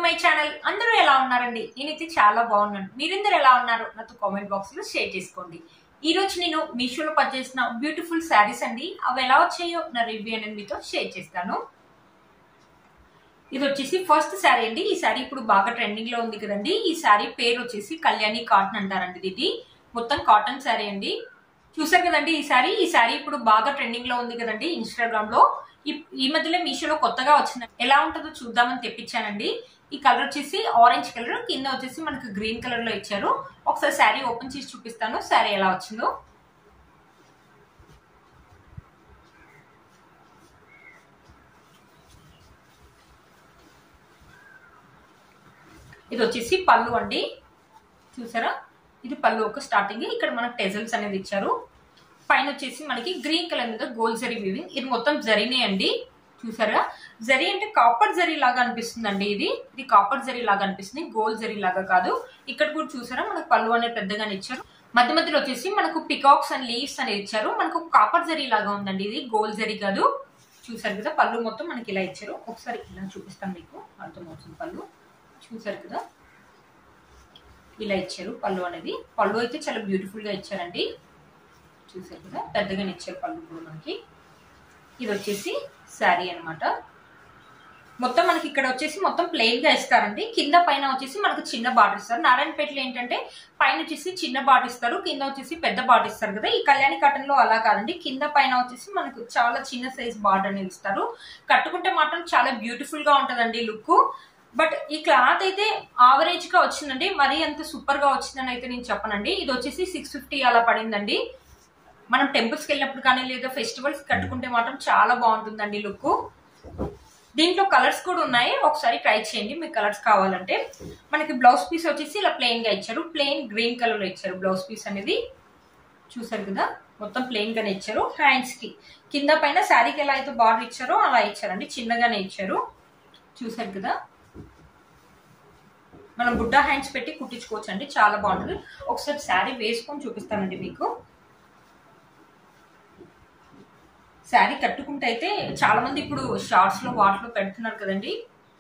my channel అందరూ ఎలా ఉన్నారండి నేనైతే చాలా బాగున్నాను మీరందరూ ఎలా ఉన్నారు నాతో కామెంట్ బాక్స్ లో షేర్ చేసుకోండి ఈ రోజు నేను మీషోలో పర్చేసిన బ్యూటిఫుల్ శారీస్ అండి అవి ఎలా వచ్చాయో నా రివ్యూ అనేది మీతో షేర్ చేస్తాను ఇది వచ్చేసి ఫస్ట్ శారీ అండి ఈ శారీ ఇప్పుడు బాగా ట్రెండింగ్ లో ఉంది కదండి ఈ శారీ పేరు వచ్చేసి కళ్యాణి కాటన్ అంటారండి ఇది మొత్తం కాటన్ శారీ అండి చూసారు కదండి ఈ శారీ ఈ శారీ ఇప్పుడు బాగా ట్రెండింగ్ లో ఉంది కదండి ఇన్స్టాగ్రామ్ లో ఈ- ఈ మధ్యలో మీషోలో కొత్తగా వచ్చింది ఎలా ఉంటుందో చూద్దామని తెప్పించానండి ఈ కలర్ వచ్చేసి ఆరెంజ్ కలర్ కింద వచ్చేసి మనకు గ్రీన్ కలర్ లో ఇచ్చారు ఒకసారి శారీ ఓపెన్ చేసి చూపిస్తాను శారీ ఎలా వచ్చిందో ఇది వచ్చేసి పళ్ళు అండి చూసారా ఇది పళ్ళు ఒక స్టార్టింగ్ ఇక్కడ మనకు టెజల్స్ అనేది ఇచ్చారు పైన వచ్చేసి మనకి గ్రీన్ కలర్ మీద గోల్డ్ జరీ వీవింగ్ ఇది మొత్తం జరీనే అండి చూసారా జరీ అంటే కాపర్ జరీ లాగా అనిపిస్తుంది అండి ఇది ఇది కాపర్ జరీ లాగా అనిపిస్తుంది గోల్డ్ జరీ లాగా కాదు ఇక్కడ కూడా చూసారా మనకు పళ్ళు అనేది పెద్దగానే ఇచ్చారు మధ్య మధ్యలో వచ్చేసి మనకు పికాక్స్ అండ్ లీవ్స్ అనేది ఇచ్చారు మనకు కాపర్ జరీ లాగా ఉందండి ఇది గోల్డ్ జరీ కాదు చూసారు కదా పళ్ళు మొత్తం మనకి ఇలా ఇచ్చారు ఒకసారి ఇలా చూపిస్తాను మీకు అర్థమవుతుంది పళ్ళు చూసారు కదా ఇలా ఇచ్చారు పళ్ళు అనేది పళ్ళు అయితే చాలా బ్యూటిఫుల్ గా ఇచ్చారండి చూసారు కదా పెద్దగానే ఇచ్చారు పళ్ళు కూడా మనకి ఇది వచ్చేసి శారీ అన్నమాట మొత్తం మనకి ఇక్కడ వచ్చేసి మొత్తం ప్లెయిన్ గా ఇస్తారండి కింద పైన వచ్చేసి మనకు చిన్న బార్డర్ ఇస్తారు నారాయణపేటలో ఏంటంటే పైన వచ్చేసి చిన్న బార్డర్ ఇస్తారు కింద వచ్చేసి పెద్ద బార్డర్ ఇస్తారు కదా ఈ కళ్యాణి కాటన్ లో అలా కాదండి కింద పైన వచ్చేసి మనకు చాలా చిన్న సైజ్ బార్డర్ అనేది ఇస్తారు కట్టుకుంటే మాత్రం చాలా బ్యూటిఫుల్ గా ఉంటదండి లుక్ బట్ ఈ క్లాత్ అయితే ఆవరేజ్ గా వచ్చిందండి మరీ అంత సూపర్ గా వచ్చిందని అయితే నేను చెప్పనండి ఇది వచ్చేసి సిక్స్ ఫిఫ్టీ అలా పడిందండి మనం టెంపుల్స్కి వెళ్ళినప్పుడు కానీ లేదా ఫెస్టివల్స్ కట్టుకుంటే మాత్రం చాలా బాగుంటుందండి లుక్ దీంట్లో కలర్స్ కూడా ఉన్నాయి ఒకసారి ట్రై చేయండి మీకు కలర్స్ కావాలంటే మనకి బ్లౌజ్ పీస్ వచ్చేసి ఇలా ప్లెయిన్ గా ఇచ్చారు ప్లెయిన్ గ్రీన్ కలర్ లో ఇచ్చారు బ్లౌజ్ పీస్ అనేది చూసారు కదా మొత్తం ప్లెయిన్ గానే ఇచ్చారు హ్యాండ్స్ కి కింద పైన శారీకి ఎలా అయితే బార్డర్ ఇచ్చారో అలా ఇచ్చారండి చిన్నగానే ఇచ్చారు చూసారు కదా మనం బుడ్డా హ్యాండ్స్ పెట్టి కుట్టించుకోవచ్చు అండి చాలా బాగుంటుంది ఒకసారి శారీ వేసుకొని చూపిస్తానండి మీకు శారీ కట్టుకుంటే అయితే చాలా మంది ఇప్పుడు షార్ట్స్ లో వాటిలో పెడుతున్నారు కదండి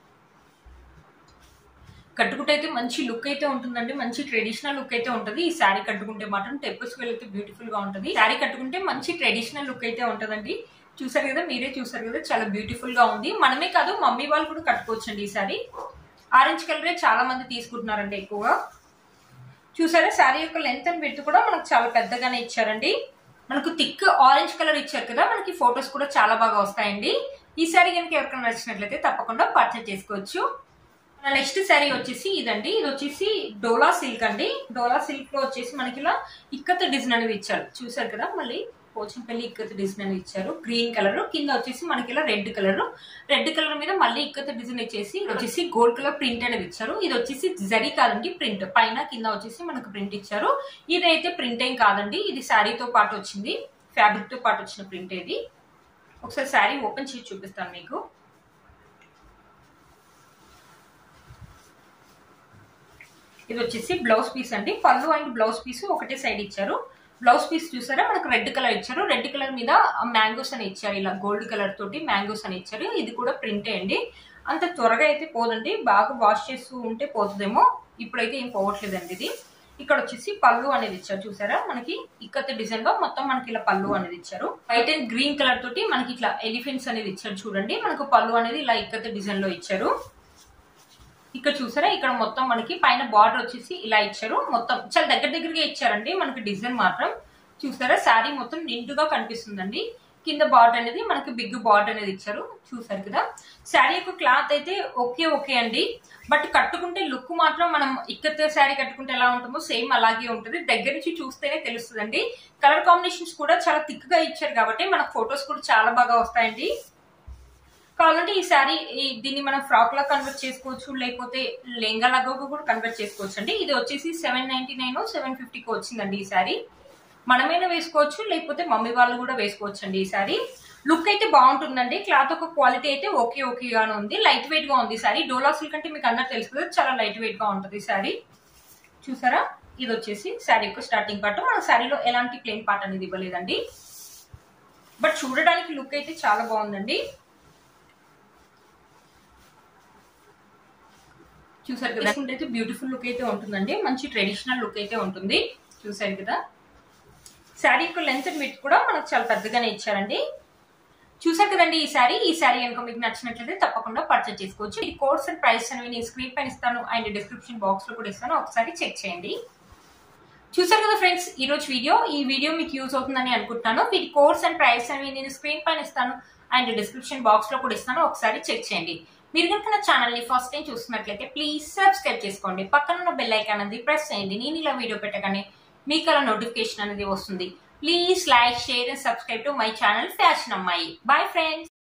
కట్టుకుంటే అయితే మంచి లుక్ అయితే ఉంటుందండి మంచి ట్రెడిషనల్ లుక్ అయితే ఉంటుంది ఈ శారీ కట్టుకుంటే మాత్రం టెంపుల్స్ కి వెళ్తే బ్యూటిఫుల్ గా ఉంటుంది శారీ కట్టుకుంటే మంచి ట్రెడిషనల్ లుక్ అయితే ఉంటుందండి చూసారు కదా మీరే చూసారు కదా చాలా బ్యూటిఫుల్ గా ఉంది మనమే కాదు మమ్మీ వాళ్ళు కూడా కట్టుకోవచ్చండి ఈ శారీ ఆరెంజ్ కలరే చాలా మంది తీసుకుంటున్నారండి ఎక్కువగా చూసారా శారీ యొక్క లెంత్ అండ్ విత్ కూడా మనకు చాలా పెద్దగానే ఇచ్చారండి మనకు థిక్ ఆరెంజ్ కలర్ ఇచ్చారు కదా మనకి ఫొటోస్ కూడా చాలా బాగా వస్తాయండి ఈ శారీ కనుక ఎవరికైనా నచ్చినట్లయితే తప్పకుండా పర్చేస్ చేసుకోవచ్చు మన నెక్స్ట్ శారీ వచ్చేసి ఇదండి ఇది వచ్చేసి డోలా సిల్క్ అండి డోలా సిల్క్ లో వచ్చేసి మనకి ఇలా ఇక్కత్ డిజైన్ అనేది ఇచ్చారు చూసారు కదా మళ్ళీ పోచంపల్లి ఇక్కత్ డిజైన్ అనేది ఇచ్చారు గ్రీన్ కలర్ కింద వచ్చేసి మనకి ఇలా రెడ్ కలర్ రెడ్ కలర్ మీద మళ్ళీ ఇక్కత్ డిజైన్ ఇచ్చేసి ఇది వచ్చేసి గోల్డ్ కలర్ ప్రింట్ అనేది ఇచ్చారు ఇది వచ్చేసి జరీ కాదండి ప్రింట్ పైన కింద వచ్చేసి మనకు ప్రింట్ ఇచ్చారు ఇదైతే ప్రింట్ ఏం కాదండి ఇది శారీతో పాటు వచ్చింది ఫ్యాబ్రిక్ తో పాటు వచ్చిన ప్రింట్ ఇది ఒకసారి శారీ ఓపెన్ చేసి చూపిస్తాను మీకు ఇది వచ్చేసి బ్లౌజ్ పీస్ అండి పళ్ళు అండ్ బ్లౌజ్ పీస్ ఒకటే సైడ్ ఇచ్చారు బ్లౌజ్ పీస్ చూసారా మనకు రెడ్ కలర్ ఇచ్చారు రెడ్ కలర్ మీద మ్యాంగోస్ అని ఇచ్చారు ఇలా గోల్డ్ కలర్ తోటి మ్యాంగోస్ అని ఇచ్చారు ఇది కూడా ప్రింటే అండి అంత త్వరగా అయితే పోదండి బాగా వాష్ చేస్తూ ఉంటే పోతుందేమో ఇప్పుడైతే ఏం పోవట్లేదండి ఇది ఇక్కడ వచ్చేసి పళ్ళు అనేది ఇచ్చారు చూసారా మనకి ఇక్కత డిజైన్ లో మొత్తం మనకి ఇలా పళ్ళు అనేది ఇచ్చారు వైట్ అండ్ గ్రీన్ కలర్ తోటి మనకి ఇట్లా ఎలిఫెంట్స్ అనేది ఇచ్చారు చూడండి మనకు పళ్ళు అనేది ఇలా ఇక్కత డిజైన్ లో ఇచ్చారు ఇక్కడ చూసారా ఇక్కడ మొత్తం మనకి పైన బార్డర్ వచ్చేసి ఇలా ఇచ్చారు మొత్తం చాలా దగ్గర దగ్గరగా ఇచ్చారండి మనకి డిజైన్ మాత్రం చూసారా శారీ మొత్తం నిండుగా కనిపిస్తుందండి కింద బార్డర్ అనేది మనకి బిగ్ బార్డర్ అనేది ఇచ్చారు చూసారు కదా శారీ యొక్క క్లాత్ అయితే ఓకే ఓకే అండి బట్ కట్టుకుంటే లుక్ మాత్రం మనం ఇక్కత శారీ కట్టుకుంటే ఎలా ఉంటుందో సేమ్ అలాగే ఉంటుంది దగ్గర నుంచి చూస్తేనే తెలుస్తుందండి కలర్ కాంబినేషన్స్ కూడా చాలా థిక్ గా ఇచ్చారు కాబట్టి మన ఫొటోస్ కూడా చాలా బాగా వస్తాయండి కావాలంటే ఈ శారీ ఈ- దీన్ని మనం ఫ్రాక్ లా కన్వర్ట్ చేసుకోవచ్చు లేకపోతే లెంగా లాగా కూడా కన్వర్ట్ చేసుకోవచ్చు అండి ఇది వచ్చేసి సెవెన్ నైన్టీ నైన్ సెవెన్ ఫిఫ్టీకి వచ్చిందండి ఈ శారీ మనమైనా వేసుకోవచ్చు లేకపోతే మమ్మీ వాళ్ళు కూడా వేసుకోవచ్చు అండి ఈ శారీ లుక్ అయితే బాగుంటుందండి క్లాత్ ఒక క్వాలిటీ అయితే ఓకే ఓకే గానే ఉంది లైట్ వెయిట్ గా ఉంది ఈ శారీ డోలా సిల్క్ అంటే మీకు అందరు తెలుసు కదా చాలా లైట్ వెయిట్ గా ఉంటుంది ఈ శారీ చూసారా ఇది వచ్చేసి శారీ యొక్క స్టార్టింగ్ పార్ట్ మన శారీలో ఎలాంటి ప్లెయిన్ పార్ట్ అనేది ఇవ్వలేదండి బట్ చూడడానికి లుక్ అయితే చాలా బాగుందండి చూసారు కదా అయితే బ్యూటిఫుల్ లుక్ అయితే ఉంటుందండి మంచి ట్రెడిషనల్ లుక్ అయితే ఉంటుంది చూసారు కదా శారీ యొక్క లెంత్ విత్ కూడా మనకు చాలా పెద్దగానే ఇచ్చారండి చూసారు కదండి ఈ శారీ ఈ శారీ కనుక మీకు నచ్చినట్లయితే తప్పకుండా పర్చేస్ చేసుకోవచ్చు ఈ కోర్స్ అండ్ ప్రైస్ అనేవి నేను స్క్రీన్ పైన ఇస్తాను అండ్ డిస్క్రిప్షన్ బాక్స్ లో కూడా ఇస్తాను ఒకసారి చెక్ చేయండి చూసారు కదా ఫ్రెండ్స్ ఈ రోజు వీడియో ఈ వీడియో మీకు యూజ్ అవుతుందని అనుకుంటున్నాను వీటి కోర్స్ అండ్ ప్రైస్ అనేవి నేను స్క్రీన్ పైన ఇస్తాను అండ్ డిస్క్రిప్షన్ బాక్స్ లో కూడా ఇస్తాను ఒకసారి చెక్ చేయండి మీరు కనుక నా ఛానల్ ని ఫస్ట్ టైం చూస్తున్నట్లయితే ప్లీజ్ సబ్స్క్రైబ్ చేసుకోండి పక్కన ఉన్న బెల్ ఐకాన్ అనేది ప్రెస్ చేయండి నేను ఇలా వీడియో పెట్టగానే మీకు అలా నోటిఫికేషన్ అనేది వస్తుంది please like share and subscribe to my channel fashion అమ్మాయి బాయ్ ఫ్రెండ్స్